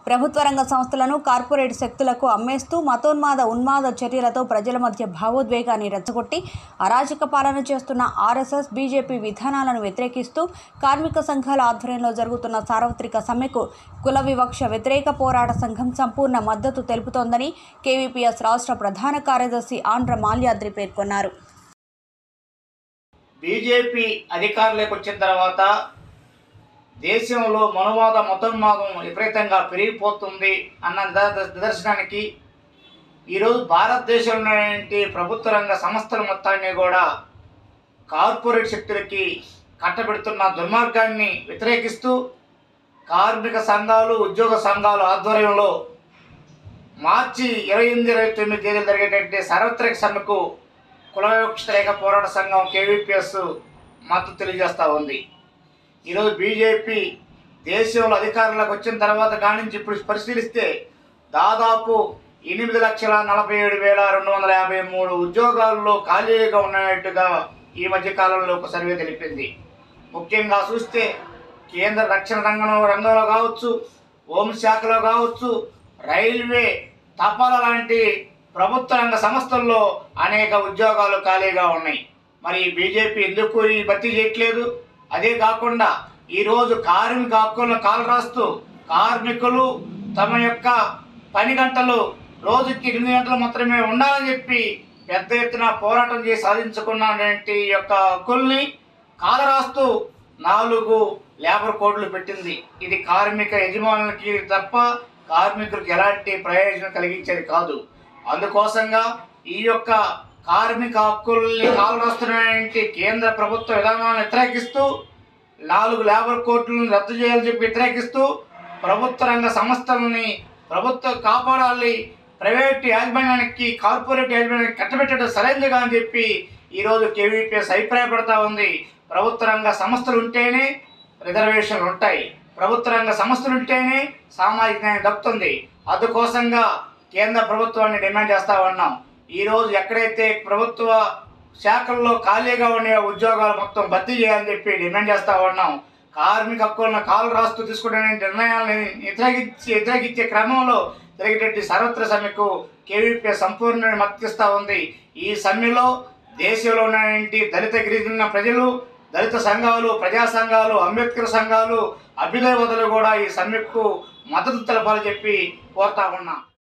ప్రభుత్వ రంగ సంస్థలను కార్పొరేట్ శక్తులకు అమ్మేస్తూ మతోన్మాద ఉన్మాద చర్యలతో ప్రజల మధ్య భావోద్వేగాన్ని రెచ్చగొట్టి అరాచక పాలన చేస్తున్న ఆర్ఎస్ఎస్ బీజేపీ విధానాలను వ్యతిరేకిస్తూ కార్మిక సంఘాల ఆధ్వర్యంలో జరుగుతున్న సార్వత్రిక సమ్మెకు కుల వివక్ష వ్యతిరేక పోరాట సంఘం సంపూర్ణ మద్దతు తెలుపుతోందని కేవీపీఎస్ రాష్ట్ర ప్రధాన కార్యదర్శి ఆంధ్ర మాల్యాద్రి పేర్కొన్నారు బీజేపీ అధికారంలోకి వచ్చిన తర్వాత దేశంలో మనువాద మతోన్మాదం విపరీతంగా పెరిగిపోతుంది అన్న నిద- నిదర్శనానికి ఈరోజు భారతదేశంలో ప్రభుత్వ రంగ సంస్థల మొత్తాన్ని కూడా కార్పొరేట్ శక్తులకి కట్టబెడుతున్న దుర్మార్గాన్ని వ్యతిరేకిస్తూ కార్మిక సంఘాలు ఉద్యోగ సంఘాలు ఆధ్వర్యంలో మార్చి ఇరవై ఎనిమిది ఇరవై తొమ్మిది తేదీలు జరిగేటటువంటి సార్వత్రిక సమ్మెకు కుల వివక్ష రేఖ పోరాట సంఘం కేవీపీఎస్ మద్దతు తెలియజేస్తూ ఉంది ఈరోజు బీజేపీ దేశంలో అధికారంలోకి వచ్చిన తర్వాత కాడి నుంచి ఇప్పుడు పరిశీలిస్తే దాదాపు ఎనిమిది లక్షల నలభై ఏడు వేల రెండు వందల యాభై మూడు ఉద్యోగాల్లో ఖాళీగా ఉన్నట్టుగా ఈ మధ్య కాలంలో ఒక సర్వే తెలిపింది ముఖ్యంగా చూస్తే కేంద్ర రక్షణ రంగంలో రంగంలో కావచ్చు హోంశాఖలో కావచ్చు రైల్వే తపాలా లాంటి ప్రభుత్వ రంగ సంస్థల్లో అనేక ఉద్యోగాలు ఖాళీగా ఉన్నాయి మరి బీజేపీ ఎందుకు ఈ భర్తీ చేయట్లేదు అదే కాకుండా ఈరోజు కార్మిక హక్కులను కాలు రాస్తూ కార్మికులు తమ యొక్క పని గంటలు రోజుకి ఎనిమిది గంటలు మాత్రమే ఉండాలని చెప్పి పెద్ద ఎత్తున పోరాటం చేసి సాధించుకున్నటువంటి యొక్క హక్కుల్ని కాలరాస్తూ నాలుగు లేబర్ కోడ్లు పెట్టింది ఇది కార్మిక యజమానులకి తప్ప కార్మికులకు ఎలాంటి ప్రయోజనం కలిగించేది కాదు అందుకోసంగా ఈ యొక్క కార్మిక హక్కుల్ని కాలరాస్తున్నటువంటి కేంద్ర ప్రభుత్వ విధానాలను వ్యతిరేకిస్తూ నాలుగు లేబర్ కోర్టులను రద్దు చేయాలని చెప్పి వ్యతిరేకిస్తూ ప్రభుత్వ రంగ సంస్థలని ప్రభుత్వం కాపాడాలి ప్రైవేట్ యాజమాన్యానికి కార్పొరేట్ యాజమాన్యానికి కట్టబెట్టడం సరైనదిగా అని చెప్పి ఈరోజు కేవీపీఎస్ అభిప్రాయపడతా ఉంది ప్రభుత్వ రంగ సంస్థలు ఉంటేనే రిజర్వేషన్లు ఉంటాయి ప్రభుత్వ రంగ సంస్థలు ఉంటేనే సామాజిక న్యాయం దక్కుతుంది అందుకోసంగా కేంద్ర ప్రభుత్వాన్ని డిమాండ్ చేస్తా ఉన్నాం ఈరోజు ఎక్కడైతే ప్రభుత్వ శాఖల్లో ఖాళీగా ఉండే ఉద్యోగాలు మొత్తం భర్తీ చేయాలని చెప్పి డిమాండ్ చేస్తా ఉన్నాం కార్మిక హక్కులను కాలు రాస్తూ తీసుకునే నిర్ణయాలను వ్యతిరేకించి వ్యతిరేకించే క్రమంలో జరిగేటటువంటి సర్వత్ర సమ్మెకు కేవీపీ సంపూర్ణ మద్దతిస్తూ ఉంది ఈ సమ్మెలో దేశంలో ఉన్నటువంటి దళిత గిరిజన ప్రజలు దళిత సంఘాలు ప్రజా సంఘాలు అంబేద్కర్ సంఘాలు అభ్యుదయవదులు కూడా ఈ సమ్మెకు మద్దతు తెలపాలని చెప్పి కోరుతా ఉన్నా